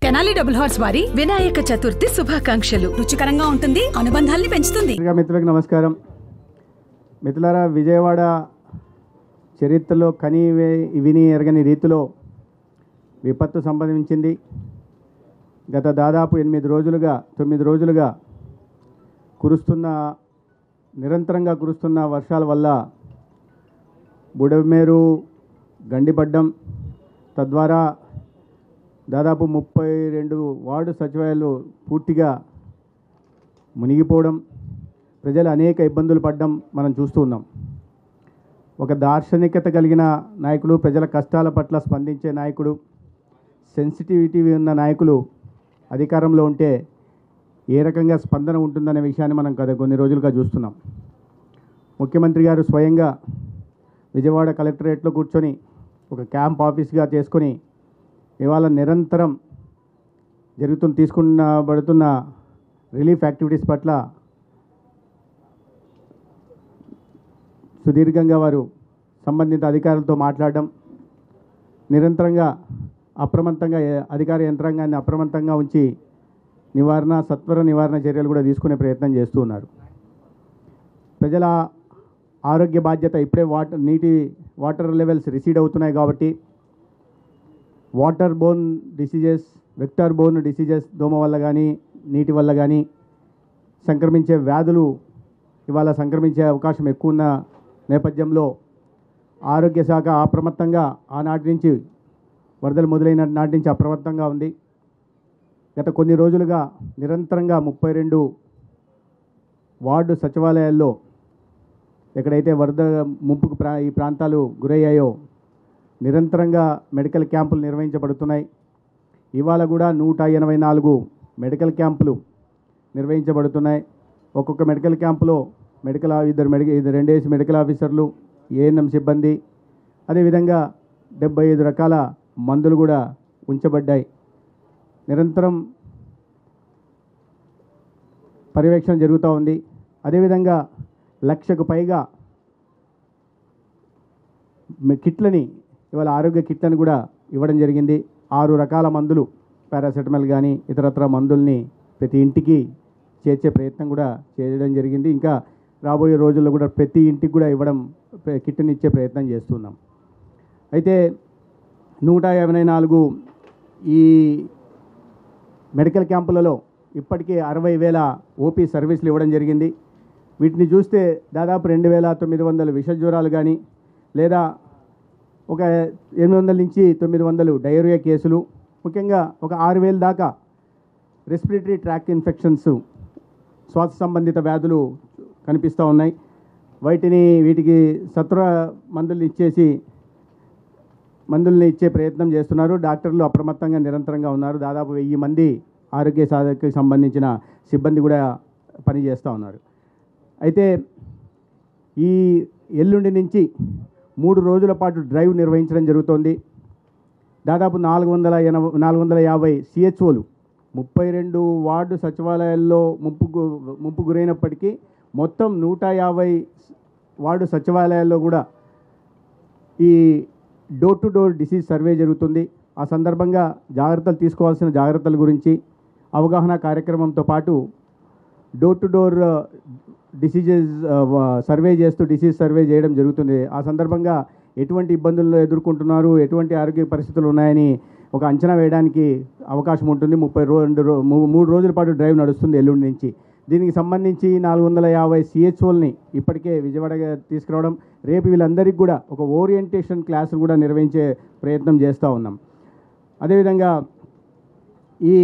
Tenali double horse వారి వినాయక చతుర్థి శుభాకాంక్షలు రుచికరంగా ఉంటుంది అనుబంధాల్ని పెంచుతుంది పత్రికా మిత్రులకు నమస్కారం మిత్రులారా విజయవాడ చరిత్రలో కని వే- విని ఎరగని రీతిలో విపత్తు సంభవించింది గత దాదాపు ఎనిమిది రోజులుగా తొమ్మిది రోజులుగా కురుస్తున్న నిరంతరంగా కురుస్తున్న వర్షాల వల్ల బుడమేరు గండిపడ్డం తద్వారా దాదాపు ముప్పై రెండు వార్డు సచివాలయాలు పూర్తిగా మునిగిపోవడం ప్రజలు అనేక ఇబ్బందులు పడడం మనం చూస్తూ ఉన్నాం ఒక దార్శనికత కలిగిన నాయకుడు ప్రజల కష్టాల పట్ల స్పందించే నాయకుడు సెన్సిటివిటీ ఉన్న నాయకులు అధికారంలో ఉంటే ఏ రకంగా స్పందన ఉంటుందనే విషయాన్ని మనం గత కొన్ని రోజులుగా చూస్తున్నాం ముఖ్యమంత్రి గారు స్వయంగా విజయవాడ కలెక్టరేట్లో కూర్చొని ఒక క్యాంప్ ఆఫీస్గా చేసుకొని ఇవాళ నిరంతరం జరుగుతున్న తీసుకున్న పడుతున్న రిలీఫ్ యాక్టివిటీస్ పట్ల సుదీర్ఘంగా వారు సంబంధిత అధికారులతో మాట్లాడడం నిరంతరంగా అప్రమత్తంగా ఏ- అధికార యంత్రాంగాన్ని అప్రమత్తంగా ఉంచి నివారణ సత్వర నివారణ చర్యలు కూడా తీసుకునే ప్రయత్నం చేస్తూ ఉన్నారు ప్రజల ఆరోగ్య బాధ్యత ఇప్పుడే వాటర్ నీటి వాటర్ లెవెల్స్ రిసీడ్ అవుతున్నాయి కాబట్టి water borne diseases vector borne diseases దోమ వల్ల కానీ నీటి వల్ల కానీ సంక్రమించే వ్యాధులు ఇవాళ సంక్రమించే అవకాశం ఎక్కువ ఉన్న నేపథ్యంలో ఆరోగ్య శాఖ అప్రమత్తంగా ఆనాటి నుంచి వరదలు మొదలైన నాటి నుంచి అప్రమత్తంగా ఉంది గత కొన్ని రోజులుగా నిరంతరంగా ముప్పై రెండు వార్డు సచివాలయాల్లో ఎక్కడైతే వరద ముంపుకు ప్రా ఈ ప్రాంతాలు గురయ్యాయో నిరంతరంగా మెడికల్ క్యాంపులు నిర్వహించబడుతున్నాయి ఇవాళ కూడా నూట ఎనభై నాలుగు మెడికల్ క్యాంపులు నిర్వహించబడుతున్నాయి ఒక్కొక్క మెడికల్ క్యాంపులో మెడికల్ ఆ- ఇద్దరు మెడికల్ ఇద్దరు రెండేసి మెడికల్ ఆఫీసర్లు ఏఎన్ఎం సిబ్బంది అదేవిధంగా డెబ్బై ఐదు రకాల మందులు కూడా ఉంచబడ్డాయి నిరంతరం పర్యవేక్షణ జరుగుతూ ఉంది అదేవిధంగా లక్షకు పైగా మ- కిట్లని ఇవాళ ఆరోగ్య కిట్లను కూడా ఇవ్వడం జరిగింది ఆరు రకాల మందులు పారాసెటమాల్ కానీ ఇతరత్ర మందుల్ని ప్రతి ఇంటికి చేర్చే ప్రయత్నం కూడా చేయడం జరిగింది ఇంకా రాబోయే రోజుల్లో కూడా ప్రతి ఇంటికి కూడా ఇవ్వడం ప్ర- కిట్ని ఇచ్చే ప్రయత్నం చేస్తున్నాం అయితే నూట యాభై నాలుగు ఈ మెడికల్ క్యాంపులలో ఇప్పటికే అరవై వేల ఓపీ సర్వీసులు ఇవ్వడం జరిగింది వీటిని చూస్తే దాదాపు రెండు వేల తొమ్మిది వందల విష జ్వరాలు కానీ లేదా ఒక ఎనిమిది వందల నుంచి తొమ్మిది వందలు డయేరియా కేసులు ముఖ్యంగా ఒక ఆరు వేల దాకా రెస్పిరేటరీ ట్రాక్ ఇన్ఫెక్షన్స్ శ్వాస సంబంధిత వ్యాధులు కనిపిస్తూ ఉన్నాయి వాటిని వీటికి సత్వర మందులు ఇచ్చేసి మందుల్ని ఇచ్చే ప్రయత్నం చేస్తున్నారు డాక్టర్లు అప్రమత్తంగా నిరంతరంగా ఉన్నారు దాదాపు వెయ్యి మంది ఆరోగ్య సాధనకి సంబంధించిన సిబ్బంది కూడా పనిచేస్తూ ఉన్నారు అయితే ఈ ఎల్లుండి నుంచి మూడు రోజుల పాటు డ్రైవ్ నిర్వహించడం జరుగుతోంది దాదాపు నాలుగు వందల ఎనభై నాలుగు వందల యాభై సిహెచ్ఓలు ముప్పై రెండు వార్డు సచివాలయాల్లో ముంపు గు- ముంపు గురైనప్పటికీ మొత్తం నూట యాభై వార్డు సచివాలయాల్లో కూడా ఈ door to door disease survey జరుగుతుంది ఆ సందర్భంగా జాగ్రత్తలు తీసుకోవాల్సిన జాగ్రత్తల గురించి అవగాహన కార్యక్రమంతో పాటు door to door diseases survey చేస్తూ డిసీజ్ సర్వే చేయడం జరుగుతుంది ఆ సందర్భంగా ఎటువంటి ఇబ్బందులు ఎదుర్కొంటున్నారు ఎటువంటి ఆరోగ్య పరిస్థితులు ఉన్నాయని ఒక అంచనా వేయడానికి అవకాశం ఉంటుంది ముప్పై రో రెండు రో మూ- మూడు రోజుల పాటు డ్రైవ్ నడుస్తుంది ఎల్లుండి నుంచి దీనికి సంబంధించి నాలుగు వందల యాభై సిహెచ్ఓల్ని ఇప్పటికే విజయవాడగా తీసుకురావడం రేపు వీళ్ళందరికీ కూడా ఒక ఓరియంటేషన్ క్లాసులు కూడా నిర్వహించే ప్రయత్నం చేస్తూ ఉన్నాం అదేవిధంగా ఈ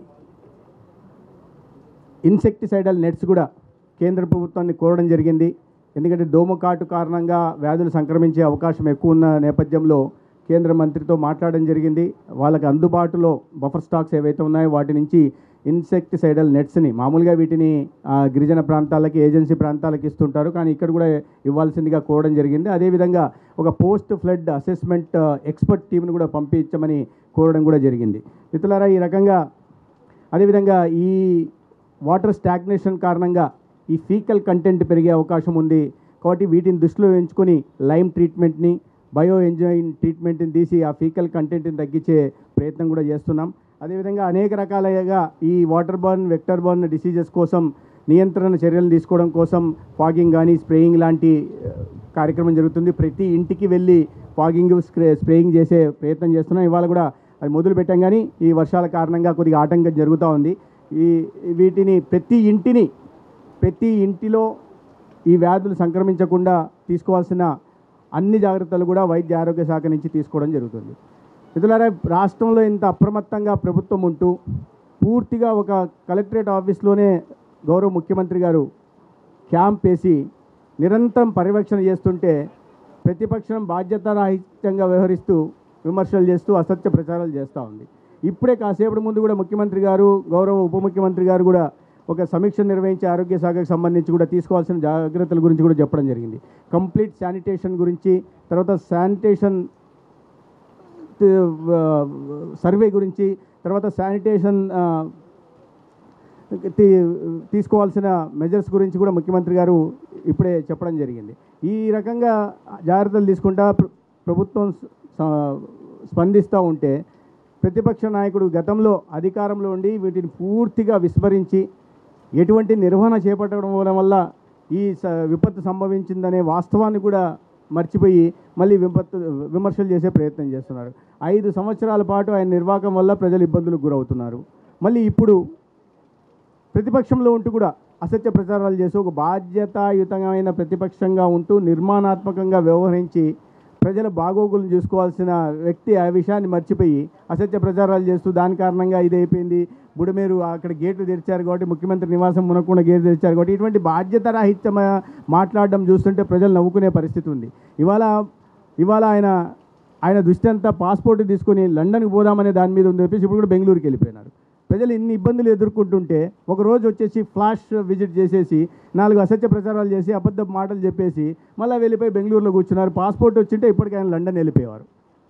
ఇన్సెక్టిసైడల్ నెట్స్ కూడా కేంద్ర ప్రభుత్వాన్ని కోరడం జరిగింది ఎందుకంటే దోమకాటు కారణంగా వ్యాధులు సంక్రమించే అవకాశం ఎక్కువ ఉన్న నేపథ్యంలో కేంద్ర మంత్రితో మాట్లాడడం జరిగింది వాళ్ళకి అందుబాటులో బఫర్ స్టాక్స్ ఏవైతే ఉన్నాయో వాటి నుంచి ఇన్సెక్టిసైడల్ నెట్స్ని మామూలుగా వీటిని ఆ, గిరిజన ప్రాంతాలకి ఏజెన్సీ ప్రాంతాలకు ఇస్తుంటారు కానీ ఇక్కడ కూడా ఇవ్వాల్సిందిగా కోరడం జరిగింది అదేవిధంగా ఒక పోస్ట్ ఫ్లడ్ అసెస్మెంట్ ఎక్స్పర్ట్ టీంను కూడా పంపించమని కోరడం కూడా జరిగింది మిత్రులారా ఈ రకంగా అదేవిధంగా ఈ వాటర్ స్టాగ్నేషన్ కారణంగా ఈ ఫీకల్ కంటెంట్ పెరిగే అవకాశం ఉంది కాబట్టి వీటిని దృష్టిలో ఉంచుకొని లైమ్ ట్రీట్మెంట్ని బయో ఎంజైన్ ట్రీట్మెంట్ని తీసి ఆ ఫీకల్ కంటెంట్ని తగ్గించే ప్రయత్నం కూడా చేస్తున్నాం అదేవిధంగా అనేక రకాలుగా ఈ water borne vector borne diseases కోసం నియంత్రణ చర్యలు తీసుకోవడం కోసం ఫాగింగ్ కానీ స్ప్రేయింగ్ లాంటి ఆ, కార్యక్రమం జరుగుతుంది ప్రతి ఇంటికి వెళ్ళి ఫాగింగ్ స్ప్రే స్ప్రేయింగ్ చేసే ప్రయత్నం చేస్తున్నాం ఇవాళ కూడా అది మొదలు పెట్టాం కానీ ఈ వర్షాల కారణంగా కొద్దిగా ఆటంకం జరుగుతూ ఉంది ఈ వీటిని ప్రతి ఇంటిని ప్రతి ఇంటిలో ఈ వ్యాధులు సంక్రమించకుండా తీసుకోవాల్సిన అన్ని జాగ్రత్తలు కూడా వైద్య ఆరోగ్య శాఖ నుంచి తీసుకోవడం జరుగుతుంది మిత్రులారా రాష్ట్రంలో ఇంత అప్రమత్తంగా ప్రభుత్వం ఉంటూ పూర్తిగా ఒక కలెక్టరేట్ ఆఫీస్లోనే గౌరవ ముఖ్యమంత్రి గారు క్యాంప్ వేసి నిరంతరం పర్యవేక్షణ చేస్తుంటే ప్రతిపక్షం బాధ్యతారాహిత్యంగా వ్యవహరిస్తూ విమర్శలు చేస్తూ అసత్య ప్రచారాలు చేస్తూ ఉంది ఇప్పుడే కాసేపటి ముందు కూడా ముఖ్యమంత్రి గారు గౌరవ ఉప ముఖ్యమంత్రి గారు కూడా ఒక సమీక్ష నిర్వహించి ఆరోగ్య శాఖకు సంబంధించి కూడా తీసుకోవాల్సిన జాగ్రత్తల గురించి కూడా చెప్పడం జరిగింది కంప్లీట్ శానిటేషన్ గురించి తర్వాత శానిటేషన్ సర్వే గురించి తర్వాత శానిటేషన్ ఆ, తీ- తీసుకోవాల్సిన మెజర్స్ గురించి కూడా ముఖ్యమంత్రి గారు ఇప్పుడే చెప్పడం జరిగింది ఈ రకంగా జాగ్రత్తలు తీసుకుంటా ప్ర- ప్రభుత్వం స- స్పందిస్తూ ఉంటే ప్రతిపక్ష నాయకుడు గతంలో అధికారంలో ఉండి వీటిని పూర్తిగా విస్మరించి ఎటువంటి నిర్వహణ చేపట్టడం వల్ల ఈ స- విపత్తు సంభవించిందనే వాస్తవాన్ని కూడా మర్చిపోయి మళ్ళీ విపత్తు విమర్శలు చేసే ప్రయత్నం చేస్తున్నారు ఐదు సంవత్సరాల పాటు ఆయన నిర్వాహకం వల్ల ప్రజలు ఇబ్బందులకు గురవుతున్నారు మళ్ళీ ఇప్పుడు ప్రతిపక్షంలో ఉంటూ కూడా అసత్య ప్రచారాలు చేసి ఒక బాధ్యతాయుతమైన ప్రతిపక్షంగా ఉంటూ నిర్మాణాత్మకంగా వ్యవహరించి ప్రజల బాగోగులను చూసుకోవాల్సిన వ్యక్తి ఆ విషయాన్ని మర్చిపోయి అసత్య ప్రచారాలు చేస్తూ దాని కారణంగా ఇది అయిపోయింది బుడమేరు అక్కడ గేట్లు తెరిచారు కాబట్టి ముఖ్యమంత్రి నివాసం మునకుండా గేట్లు తెరిచారు కాబట్టి ఇటువంటి బాధ్యతారాహిత్యం మాట్లాడడం చూస్తుంటే ప్రజలు నవ్వుకునే పరిస్థితి ఉంది ఇవాళ ఇవాళ ఆయన ఆయన దృష్టి అంతా పాస్పోర్ట్ తీసుకొని లండన్కి పోదామనే దాని మీద ఉంది చెప్పేసి ఇప్పుడు కూడా బెంగళూరుకి వెళ్ళిపోయినారు ప్రజలు ఇన్ని ఇబ్బందులు ఎదుర్కొంటుంటే ఒక రోజు వచ్చేసి ఫ్లాష్ విజిట్ చేసేసి నాలుగు అసత్య ప్రచారాలు చేసి అబద్ధ మాటలు చెప్పేసి మళ్ళీ వెళ్ళిపోయి బెంగళూరులో కూర్చున్నారు పాస్పోర్ట్ వచ్చింటే ఇప్పటికీ ఆయన లండన్ వెళ్ళిపోయేవారు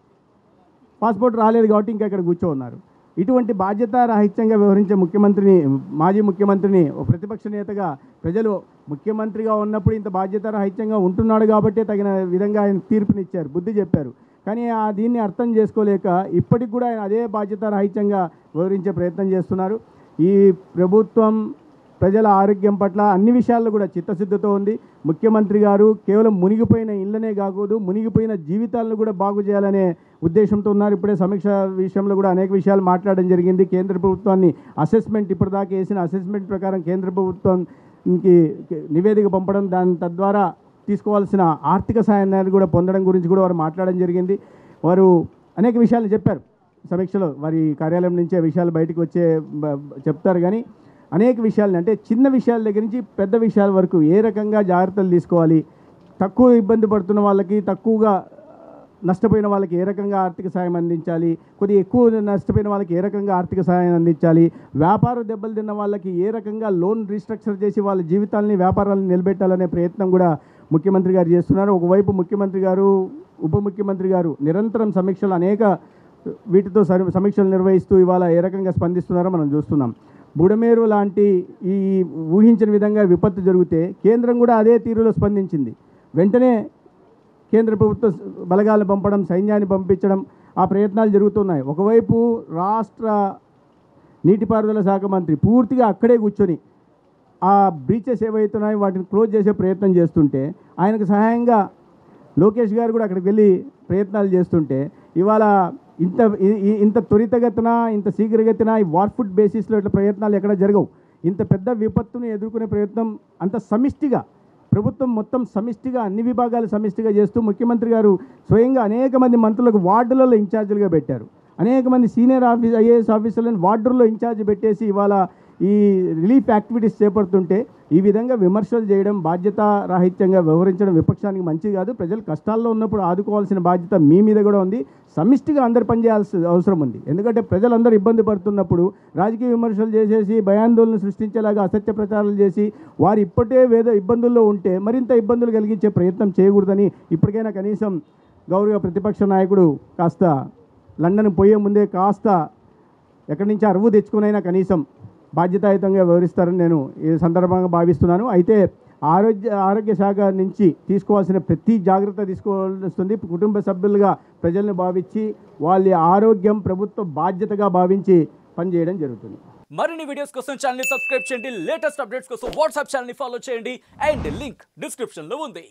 పాస్పోర్ట్ రాలేదు కాబట్టి ఇంకా ఇక్కడ కూర్చో ఉన్నారు ఇటువంటి బాధ్యత రాహిత్యంగా వ్యవహరించే ముఖ్యమంత్రిని మాజీ ముఖ్యమంత్రిని ఒక ప్రతిపక్ష నేతగా ప్రజలు ముఖ్యమంత్రిగా ఉన్నప్పుడు ఇంత బాధ్యత రాహిత్యంగా ఉంటున్నాడు కాబట్టే తగిన విధంగా ఆయన తీర్పునిచ్చారు బుద్ధి చెప్పారు కానీ ఆ దీన్ని అర్థం చేసుకోలేక ఇప్పటికి కూడా ఆయన అదే బాధ్యత రాహిత్యంగా వివరించే ప్రయత్నం చేస్తున్నారు ఈ ప్రభుత్వం ప్రజల ఆరోగ్యం పట్ల అన్ని విషయాల్లో కూడా చిత్తశుద్ధితో ఉంది ముఖ్యమంత్రి గారు కేవలం మునిగిపోయిన ఇళ్ళనే కాకూడదు మునిగిపోయిన జీవితాలను కూడా బాగు చేయాలనే ఉద్దేశంతో ఉన్నారు ఇప్పుడే సమీక్ష విషయంలో కూడా అనేక విషయాలు మాట్లాడడం జరిగింది కేంద్ర ప్రభుత్వాన్ని అసెస్మెంట్ ఇప్పటిదాకా వేసిన అసెస్మెంట్ ప్రకారం కేంద్ర ప్రభుత్వంకి నివేదిక పంపడం దాని తద్వారా తీసుకోవాల్సిన ఆర్థిక సాయాన్ని కూడా పొందడం గురించి కూడా వారు మాట్లాడడం జరిగింది వారు అనేక విషయాలు చెప్పారు సమీక్షలో వారి కార్యాలయం నుంచే విషయాలు బయటకు వచ్చే బ- బ- చెప్తారు కానీ అనేక విషయాలని అంటే చిన్న విషయాల దగ్గర నుంచి పెద్ద విషయాల వరకు ఏ రకంగా జాగ్రత్తలు తీసుకోవాలి తక్కువ ఇబ్బంది పడుతున్న వాళ్ళకి తక్కువగా నష్టపోయిన వాళ్ళకి ఏ రకంగా ఆర్థిక సాయం అందించాలి కొద్దిగా ఎక్కువ నష్టపోయిన వాళ్ళకి ఏ రకంగా ఆర్థిక సాయం అందించాలి వ్యాపార దెబ్బలు తిన్న వాళ్ళకి ఏ రకంగా లోన్ రీస్ట్రక్చర్ చేసి వాళ్ళ జీవితాలని వ్యాపారాలను నిలబెట్టాలనే ప్రయత్నం కూడా ముఖ్యమంత్రి గారు చేస్తున్నారు ఒకవైపు ముఖ్యమంత్రి గారు ఉప ముఖ్యమంత్రి గారు నిరంతరం సమీక్షలు అనేక వీటితో సరి సమీక్షలు నిర్వహిస్తూ ఇవాళ ఏ రకంగా స్పందిస్తున్నారో మనం చూస్తున్నాం బుడమేరు లాంటి ఈ ఊహించిన విధంగా విపత్తు జరిగితే కేంద్రం కూడా అదే తీరులో స్పందించింది వెంటనే కేంద్ర ప్రభుత్వ బలగాలను పంపడం సైన్యాన్ని పంపించడం ఆ ప్రయత్నాలు జరుగుతున్నాయి ఒకవైపు రాష్ట్ర నీటిపారుదల శాఖ మంత్రి పూర్తిగా అక్కడే కూర్చొని ఆ బ్రీచెస్ ఏవైతున్నాయో వాటిని క్లోజ్ చేసే ప్రయత్నం చేస్తుంటే ఆయనకు సహాయంగా లోకేష్ గారు కూడా అక్కడికి వెళ్ళి ప్రయత్నాలు చేస్తుంటే ఇవాళ ఇంత ఇ- ఇ- ఇంత త్వరితగతిన ఇంత శీఘ్రగతిన ఈ వార్ఫుడ్ బేసిస్లో ఇట్లా ప్రయత్నాలు ఎక్కడ జరగవు ఇంత పెద్ద విపత్తును ఎదుర్కొనే ప్రయత్నం అంత సమిష్టిగా ప్రభుత్వం మొత్తం సమిష్టిగా అన్ని విభాగాలు సమిష్టిగా చేస్తూ ముఖ్యమంత్రి గారు స్వయంగా అనేక మంది మంత్రులకు వార్డులలో ఇన్ఛార్జీలుగా పెట్టారు అనేక మంది సీనియర్ ఆఫీస్ ఐఏఎస్ ఆఫీసర్లను వార్డుల్లో ఇన్ఛార్జ్ పెట్టేసి ఇవాళ ఈ రిలీఫ్ యాక్టివిటీస్ చేపడుతుంటే ఈ విధంగా విమర్శలు చేయడం బాధ్యత రాహిత్యంగా వ్యవహరించడం విపక్షానికి మంచిది కాదు ప్రజలు కష్టాల్లో ఉన్నప్పుడు ఆదుకోవాల్సిన బాధ్యత మీ మీద కూడా ఉంది సమిష్టిగా అందరు పనిచేయాల్సిన అవసరం ఉంది ఎందుకంటే ప్రజలందరూ ఇబ్బంది పడుతున్నప్పుడు రాజకీయ విమర్శలు చేసేసి భయాందోళన సృష్టించేలాగా అసత్య ప్రచారాలు చేసి వారు ఇప్పటే వేద ఇబ్బందుల్లో ఉంటే మరింత ఇబ్బందులు కలిగించే ప్రయత్నం చేయకూడదని ఇప్పటికైనా కనీసం గౌరవ ప్రతిపక్ష నాయకుడు కాస్త లండన్ పోయే ముందే కాస్త ఎక్కడి నుంచి అరువు తెచ్చుకునైనా కనీసం బాధ్యతాయుతంగా వ్యవహరిస్తారని నేను ఈ సందర్భంగా భావిస్తున్నాను అయితే ఆరోగ్య ఆరోగ్య శాఖ నుంచి తీసుకోవాల్సిన ప్రతి జాగ్రత్త తీసుకోవాల్సి వస్తుంది కుటుంబ సభ్యులుగా ప్రజల్ని భావించి వాళ్ళ ఆరోగ్యం ప్రభుత్వ బాధ్యతగా భావించి పనిచేయడం జరుగుతుంది మరిన్ని వీడియోస్ కోసం ఛానల్ సబ్స్క్రైబ్ చేయండి లేటెస్ట్ అప్డేట్స్ కోసం వాట్సాప్ ఛానల్ ఫాలో చేయండి అండ్ లింక్ డిస్క్రిప్షన్ లో ఉంది